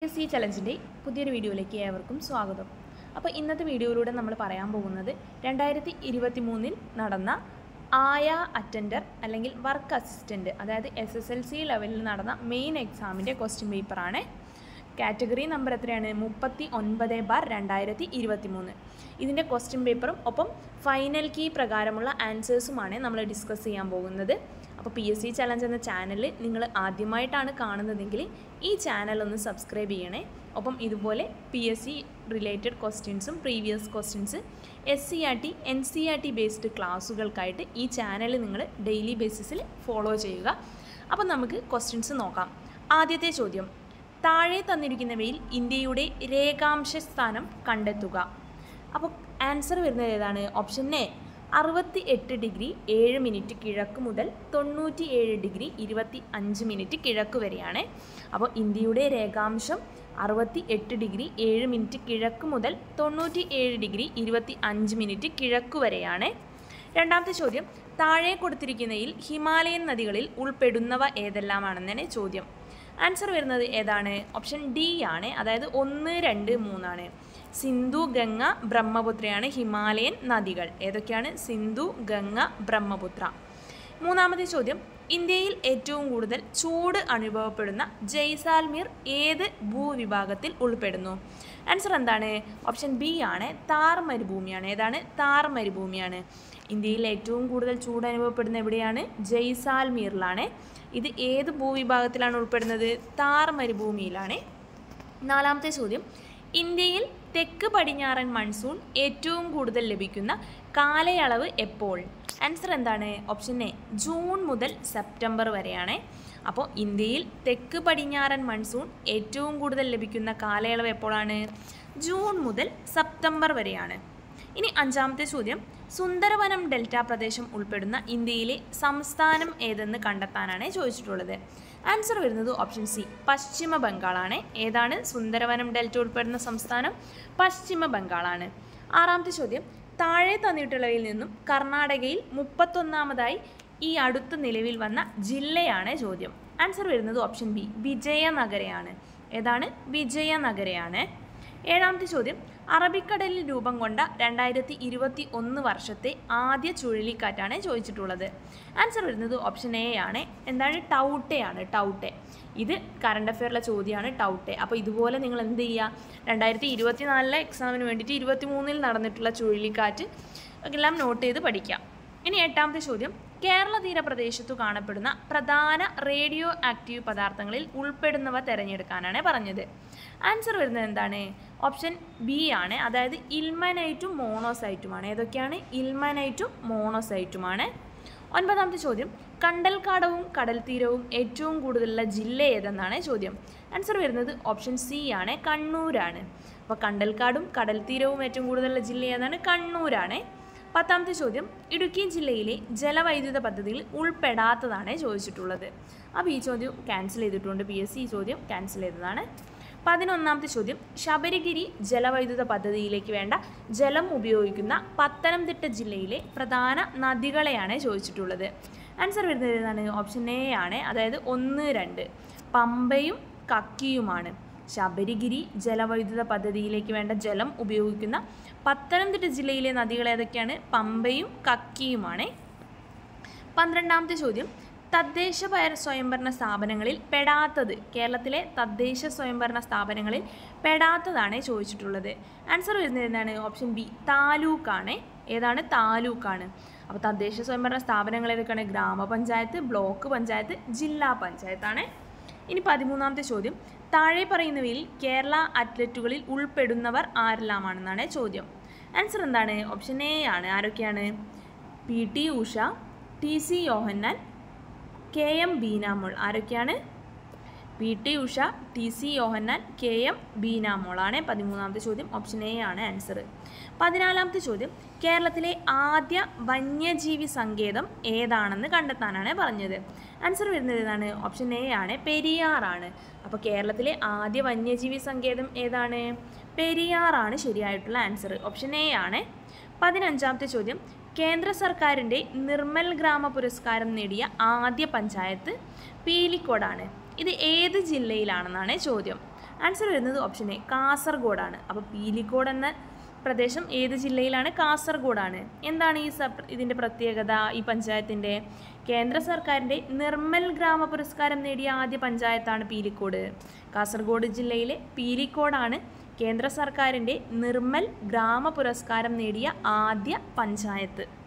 S C ചലഞ്ചിൻ്റെ പുതിയൊരു വീഡിയോയിലേക്ക് ഏവർക്കും സ്വാഗതം അപ്പോൾ ഇന്നത്തെ വീഡിയോയിലൂടെ നമ്മൾ പറയാൻ പോകുന്നത് രണ്ടായിരത്തി ഇരുപത്തി മൂന്നിൽ നടന്ന ആയ അറ്റൻഡർ അല്ലെങ്കിൽ വർക്ക് അസിസ്റ്റൻ്റ് അതായത് എസ് എസ് എൽ സി ലെവലിൽ നടന്ന മെയിൻ എക്സാമിൻ്റെ ക്വസ്റ്റ്യൻ പേപ്പറാണ് കാറ്റഗറി നമ്പർ എത്രയാണ് മുപ്പത്തി ഒൻപത് ബാർ രണ്ടായിരത്തി ഇരുപത്തി മൂന്ന് ഇതിൻ്റെ ക്വസ്റ്റ്യൻ പേപ്പറും ഒപ്പം ഫൈനൽ കീ പ്രകാരമുള്ള ആൻസേഴ്സുമാണ് നമ്മൾ ഡിസ്കസ് ചെയ്യാൻ പോകുന്നത് അപ്പോൾ പി എസ് സി ചലഞ്ച് എന്ന ചാനൽ നിങ്ങൾ ആദ്യമായിട്ടാണ് കാണുന്നതെങ്കിൽ ഈ ചാനൽ ഒന്ന് സബ്സ്ക്രൈബ് ചെയ്യണേ ഒപ്പം ഇതുപോലെ പി എസ് സി റിലേറ്റഡ് ക്വസ്റ്റ്യൻസും previous questions S C R T N C R T based ക്ലാസ്സുകൾക്കായിട്ട് ഈ ചാനൽ നിങ്ങൾ ഡെയിലി ബേസിസിൽ ഫോളോ ചെയ്യുക അപ്പം നമുക്ക് ക്വസ്റ്റ്യൻസ് നോക്കാം ആദ്യത്തെ ചോദ്യം താഴെ തന്നിരിക്കുന്നവയിൽ ഇന്ത്യയുടെ രേഖാംശ സ്ഥാനം കണ്ടെത്തുക അപ്പോൾ ആൻസർ വരുന്നത് ഏതാണ് ഓപ്ഷൻ എ അറുപത്തി എട്ട് ഡിഗ്രി ഏഴ് മിനിറ്റ് കിഴക്ക് മുതൽ തൊണ്ണൂറ്റി ഏഴ് ഡിഗ്രി ഇരുപത്തി അഞ്ച് മിനിറ്റ് കിഴക്ക് വരെയാണ് അപ്പോൾ ഇന്ത്യയുടെ രേഖാംശം അറുപത്തി എട്ട് ഡിഗ്രി ഏഴ് മിനിറ്റ് കിഴക്ക് മുതൽ തൊണ്ണൂറ്റി ഏഴ് ഡിഗ്രി ഇരുപത്തി അഞ്ച് മിനിറ്റ് കിഴക്ക് വരെയാണ് രണ്ടാമത്തെ ചോദ്യം താഴെ കൊടുത്തിരിക്കുന്നതിൽ ഹിമാലയൻ നദികളിൽ ഉൾപ്പെടുന്നവ ഏതെല്ലാമാണെന്നാണ് ചോദ്യം ആൻസർ വരുന്നത് ഏതാണ് ഓപ്ഷൻ ഡി ആണ് അതായത് ഒന്ന് രണ്ട് മൂന്നാണ് സിന്ധു ഗംഗ ബ്രഹ്മപുത്രയാണ് ഹിമാലയൻ നദികൾ ഏതൊക്കെയാണ് സിന്ധു ഗംഗ ബ്രഹ്മപുത്ര മൂന്നാമത്തെ ചോദ്യം ഇന്ത്യയിൽ ഏറ്റവും കൂടുതൽ ചൂട് അനുഭവപ്പെടുന്ന ജയ്സാൽമീർ ഏത് ഭൂവിഭാഗത്തിൽ ഉൾപ്പെടുന്നു ആൻസർ എന്താണ് ഓപ്ഷൻ ബി ആണ് താർ മരുഭൂമിയാണ് ഏതാണ് താർ മരുഭൂമിയാണ് ഇന്ത്യയിൽ ഏറ്റവും കൂടുതൽ ചൂട് അനുഭവപ്പെടുന്ന എവിടെയാണ് ജയ്സാൽമീറിലാണ് ഇത് ഏത് ഭൂവിഭാഗത്തിലാണ് ഉൾപ്പെടുന്നത് താർ മരുഭൂമിയിലാണ് നാലാമത്തെ ചോദ്യം ഇന്ത്യയിൽ തെക്ക് പടിഞ്ഞാറൻ മൺസൂൺ ഏറ്റവും കൂടുതൽ ലഭിക്കുന്ന കാലയളവ് എപ്പോൾ ആൻസർ എന്താണ് ഓപ്ഷൻ എ ജൂൺ മുതൽ സെപ്റ്റംബർ വരെയാണ് അപ്പോൾ ഇന്ത്യയിൽ തെക്ക് പടിഞ്ഞാറൻ മൺസൂൺ ഏറ്റവും കൂടുതൽ ലഭിക്കുന്ന കാലയളവ് എപ്പോഴാണ് ജൂൺ മുതൽ സെപ്റ്റംബർ വരെയാണ് ഇനി അഞ്ചാമത്തെ ചോദ്യം സുന്ദരവനം ഡെൽറ്റ പ്രദേശം ഉൾപ്പെടുന്ന ഇന്ത്യയിലെ സംസ്ഥാനം ഏതെന്ന് കണ്ടെത്താനാണ് ചോദിച്ചിട്ടുള്ളത് ആൻസർ വരുന്നത് ഓപ്ഷൻ സി പശ്ചിമ ബംഗാളാണ് ഏതാണ് സുന്ദരവനം ഡെൽറ്റ ഉൾപ്പെടുന്ന സംസ്ഥാനം പശ്ചിമ ബംഗാളാണ് ആറാമത്തെ ചോദ്യം താഴെ തന്നിട്ടുള്ളവയിൽ നിന്നും കർണാടകയിൽ മുപ്പത്തൊന്നാമതായി ഈ അടുത്ത നിലവിൽ വന്ന ജില്ലയാണ് ചോദ്യം ആൻസർ വരുന്നത് ഓപ്ഷൻ ബി വിജയനഗരയാണ് ഏതാണ് വിജയനഗരയാണ് ഏഴാമത്തെ ചോദ്യം അറബിക്കടലിൽ രൂപം കൊണ്ട രണ്ടായിരത്തി ഇരുപത്തി ഒന്ന് വർഷത്തെ ആദ്യ ചുഴലിക്കാറ്റാണ് ചോദിച്ചിട്ടുള്ളത് ആൻസർ വരുന്നത് ഓപ്ഷൻ എ ആണ് എന്താണ് ടൗട്ടെയാണ് ടൗട്ടെ ഇത് കറണ്ട് അഫെയറിലെ ചോദ്യമാണ് ടൗട്ടെ അപ്പോൾ ഇതുപോലെ നിങ്ങൾ എന്ത് ചെയ്യുക രണ്ടായിരത്തി ഇരുപത്തി നാലിലെ എക്സാമിന് വേണ്ടിയിട്ട് ഇരുപത്തി മൂന്നിൽ നടന്നിട്ടുള്ള ചുഴലിക്കാറ്റ് എല്ലാം നോട്ട് ചെയ്ത് പഠിക്കാം ഇനി എട്ടാമത്തെ ചോദ്യം കേരള തീരപ്രദേശത്തു കാണപ്പെടുന്ന പ്രധാന റേഡിയോ ആക്റ്റീവ് പദാർത്ഥങ്ങളിൽ ഉൾപ്പെടുന്നവ തിരഞ്ഞെടുക്കാനാണ് പറഞ്ഞത് ആൻസർ വരുന്നത് എന്താണ് ഓപ്ഷൻ ബി ആണ് അതായത് ഇൽമനൈറ്റും മോണോസൈറ്റുമാണ് ഏതൊക്കെയാണ് ഇൽമനൈറ്റും മോണോസൈറ്റുമാണ് ഒൻപതാമത്തെ ചോദ്യം കണ്ടൽക്കാടവും കടൽ തീരവും ഏറ്റവും കൂടുതലുള്ള ജില്ല ഏതെന്നാണ് ചോദ്യം ആൻസർ വരുന്നത് ഓപ്ഷൻ സി ആണ് കണ്ണൂരാണ് അപ്പോൾ കണ്ടൽക്കാടും കടൽ തീരവും ഏറ്റവും കൂടുതലുള്ള ജില്ല ഏതാണ് കണ്ണൂരാണ് പത്താമത്തെ ചോദ്യം ഇടുക്കി ജില്ലയിലെ ജലവൈദ്യുത പദ്ധതിയിൽ ഉൾപ്പെടാത്തതാണ് ചോദിച്ചിട്ടുള്ളത് അപ്പോൾ ഈ ചോദ്യം ക്യാൻസൽ ചെയ്തിട്ടുണ്ട് പി എസ് സി ഈ ചോദ്യം ക്യാൻസൽ ചെയ്തതാണ് പതിനൊന്നാമത്തെ ചോദ്യം ശബരിഗിരി ജലവൈദ്യുത പദ്ധതിയിലേക്ക് വേണ്ട ജലം ഉപയോഗിക്കുന്ന പത്തനംതിട്ട ജില്ലയിലെ പ്രധാന നദികളെയാണ് ചോദിച്ചിട്ടുള്ളത് ആൻസർ വരുന്നത് ഏതാണ് ഓപ്ഷൻ എ ആണ് അതായത് ഒന്ന് രണ്ട് പമ്പയും കക്കിയുമാണ് ശബരിഗിരി ജലവൈദ്യുത പദ്ധതിയിലേക്ക് വേണ്ട ജലം ഉപയോഗിക്കുന്ന പത്തനംതിട്ട ജില്ലയിലെ നദികൾ ഏതൊക്കെയാണ് പമ്പയും കക്കിയുമാണ് പന്ത്രണ്ടാമത്തെ ചോദ്യം തദ്ദേശ സ്വയംഭരണ സ്ഥാപനങ്ങളിൽ പെടാത്തത് കേരളത്തിലെ തദ്ദേശ സ്വയംഭരണ സ്ഥാപനങ്ങളിൽ പെടാത്തതാണ് ചോദിച്ചിട്ടുള്ളത് ആൻസർ വരുന്നത് എന്താണ് ഓപ്ഷൻ ബി താലൂക്കാണ് ഏതാണ് താലൂക്കാണ് അപ്പോൾ തദ്ദേശ സ്വയംഭരണ സ്ഥാപനങ്ങൾ ഏതൊക്കെയാണ് ഗ്രാമപഞ്ചായത്ത് ബ്ലോക്ക് പഞ്ചായത്ത് ജില്ലാ പഞ്ചായത്താണ് ഇനി പതിമൂന്നാമത്തെ ചോദ്യം താഴെ പറയുന്നവയിൽ കേരള അത്ലറ്റുകളിൽ ഉൾപ്പെടുന്നവർ ആരെല്ലാമാണെന്നാണ് ചോദ്യം ആൻസർ എന്താണ് ഓപ്ഷൻ എ ആണ് ആരൊക്കെയാണ് P T Usha T C Yohannan K M Beenamol ആരൊക്കെയാണ് P T Usha T C Yohannan K M ബീനാമോളാണ് പതിമൂന്നാമത്തെ ചോദ്യം ഓപ്ഷൻ എ ആണ് ആൻസർ പതിനാലാമത്തെ ചോദ്യം കേരളത്തിലെ ആദ്യ വന്യജീവി സങ്കേതം ഏതാണെന്ന് കണ്ടെത്താനാണ് പറഞ്ഞത് ആൻസർ വരുന്നത് ഏതാണ് ഓപ്ഷൻ എ ആണ് പെരിയാറാണ് അപ്പോൾ കേരളത്തിലെ ആദ്യ വന്യജീവി സങ്കേതം ഏതാണ് പെരിയാറാണ് ശരിയായിട്ടുള്ള ആൻസർ ഓപ്ഷൻ എ ആണ് പതിനഞ്ചാമത്തെ ചോദ്യം കേന്ദ്ര സർക്കാരിൻ്റെ നിർമ്മൽ ഗ്രാമ പുരസ്കാരം നേടിയ ആദ്യ പഞ്ചായത്ത് പീലിക്കോടാണ് ഇത് ഏത് ജില്ലയിലാണെന്നാണ് ചോദ്യം ആൻസർ വരുന്നത് ഓപ്ഷൻ എ കാസർഗോഡാണ് അപ്പോൾ പീലിക്കോട് എന്ന പ്രദേശം ഏത് ജില്ലയിലാണ് കാസർഗോഡാണ് എന്താണ് ഈ സബ് ഇതിൻ്റെ പ്രത്യേകത ഈ പഞ്ചായത്തിൻ്റെ കേന്ദ്ര സർക്കാരിൻ്റെ നിർമ്മൽ ഗ്രാമ പുരസ്കാരം നേടിയ ആദ്യ പഞ്ചായത്താണ് പീലിക്കോട് കാസർഗോഡ് ജില്ലയിലെ പീലിക്കോടാണ് കേന്ദ്ര സർക്കാരിൻ്റെ നിർമ്മൽ ഗ്രാമ പുരസ്കാരം നേടിയ ആദ്യ പഞ്ചായത്ത്